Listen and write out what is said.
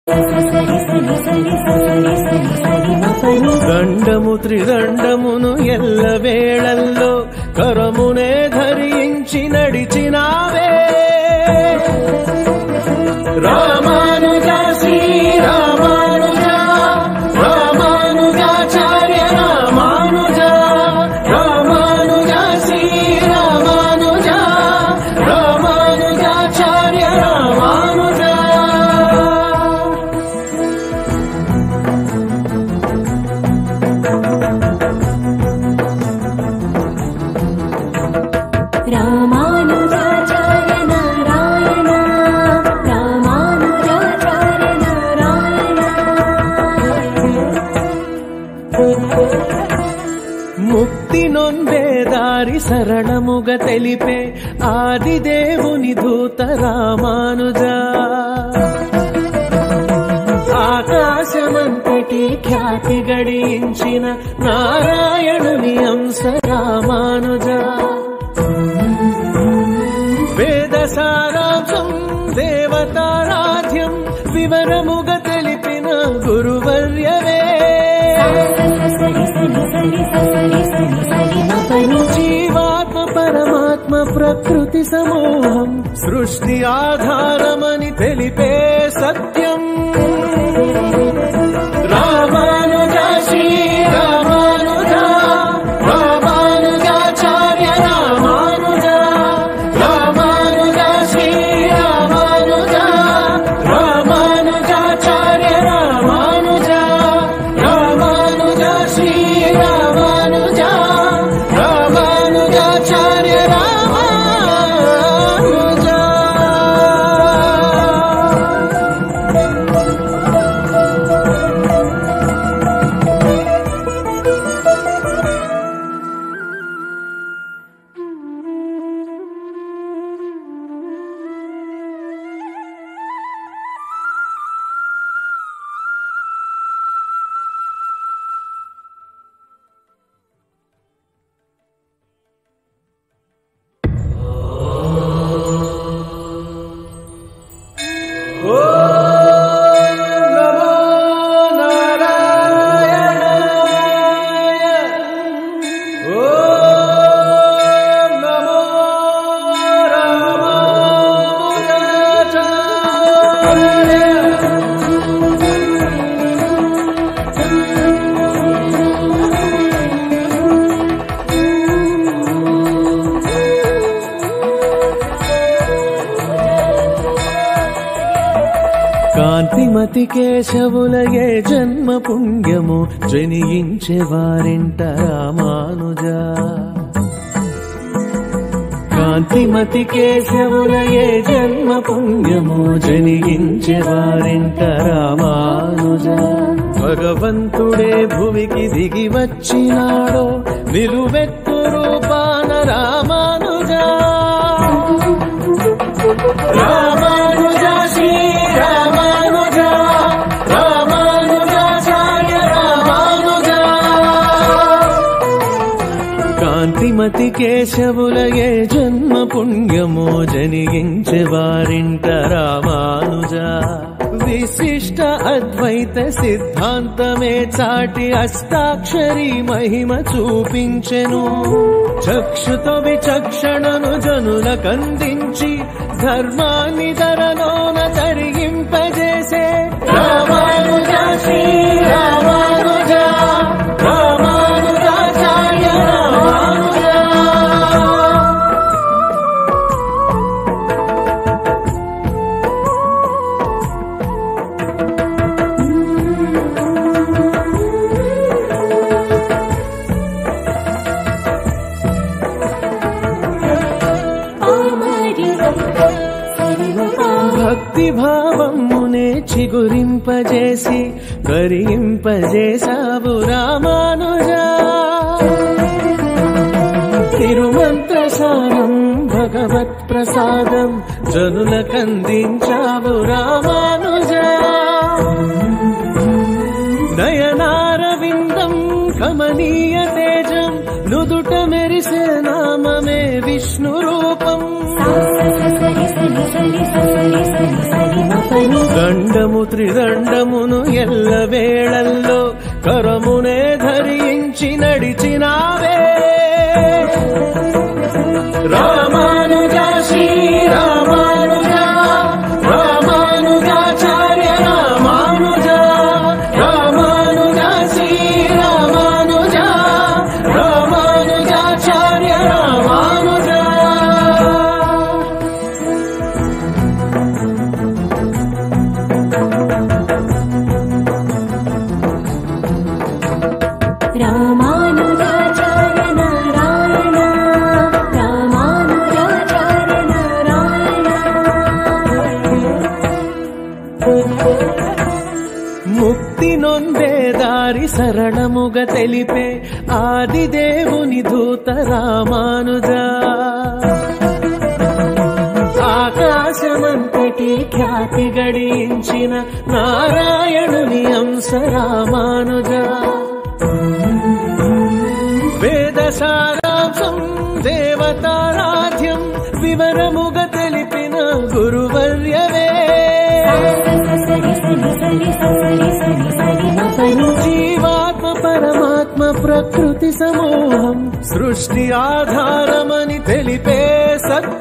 దండము త్రిదండమును ఎల్ల వేళల్లో కరమునే ధరించి నడిచినావే రామానుజ శ్రీరామానుజ రామానుజాచార్య రామానుజ రామానుజ శ్రీరామానుజ రామానుజాచార్య రామానుజ రామానుజాచార్య నారాయణ రామానుజాచార్య నారాయణ ముక్తి నొందే దారి సరళముగ తెలిపే ఆది దేవుని దూత రామానుజ ఆకాశమంతటి ఖ్యాతి గడించిన నారాయణుని అంశ రామానుజ వేద సారాంశం దేవతారాధ్యం వివరముగ తెలిపిన గురువర్యవే జీవాత్మ పరమాత్మ ప్రకృతి సమూహం సృష్టి ఆధారమని తెలిపే సత్యం రామానుజ శ్రీ రామానుజ రామానుజాచార్య రామానుజ రామానుజ శ్రీ రామానుజ రామానుజాచార్య రామానుజ రామానుజ శ్రీ రామానుజ రామానుజాచార్య రామానుజ నమో నారాయణాయ ఓం నమో రామానుజాచార్య కాంతిమతి కేశవులయే జన్మ పుణ్యము జనియించే వారింట రామానుజ కాంతిమతి కేశవులయే జన్మ పుణ్యము జనియించే వారింట రామానుజ భగవంతుడే భువికి దిగి వచ్చినాడో నిలువెత్తు రూపాన రామానుజ రామానుజ శ్రీ రామానుజ రామానుజాచార్య రామానుజ కాంతిమతి కేశవులయే జన్మ పుణ్యమో జనిగించే వారింట రామానుజ విశిష్ట అద్వైత సిద్ధాంతమే చాటి అష్టాక్షరి మహిమ చూపించెను చక్షుతో విచక్షణను జనులకందించి ధర్మాన్ని ధరలోన తరిగింపజేసే రామానుజ శ్రీ రామానుజ రామానుజాచార్య రామానుజ భక్తి భావమునే చిగురింపజేసి కరింపజేసావు రామానుజ తిరుమంత్రసారం భగవత్ ప్రసాదం జనులకందించావు రామానుజ నయనారవిందం కమనీయ తేజం నుదుట మెరిసే నామమే విష్ణు రూపం దండము త్రిదండమును ఎల్ల వేళల్లో కరమునే ధరించి నడిచినావే రామానుజ శ్రీ రామానుజ రామానుజాచార్య రామానుజ రామానుజ శ్రీ రామానుజ రామానుజాచార్య రామానుజ रामानुजाचार्य नारायण रामानुजाचार्य नारायण ముక్తి నొందే దారి సరళముగ తెలిపే ఆది దేవుని దూత రామానుజ ఆకాశమంతటి ఖ్యాతి గడించిన నారాయణుని అంశ రామానుజ వేద సారాంశం దేవతారాధ్యం వివరముగ తెలిపిన గురువర్యవే సరి సరి సరి సరి సరి సరి మపను జీవాత్మ పరమాత్మ ప్రకృతి సమూహం సృష్టి ఆధారమని తెలిపే సత్య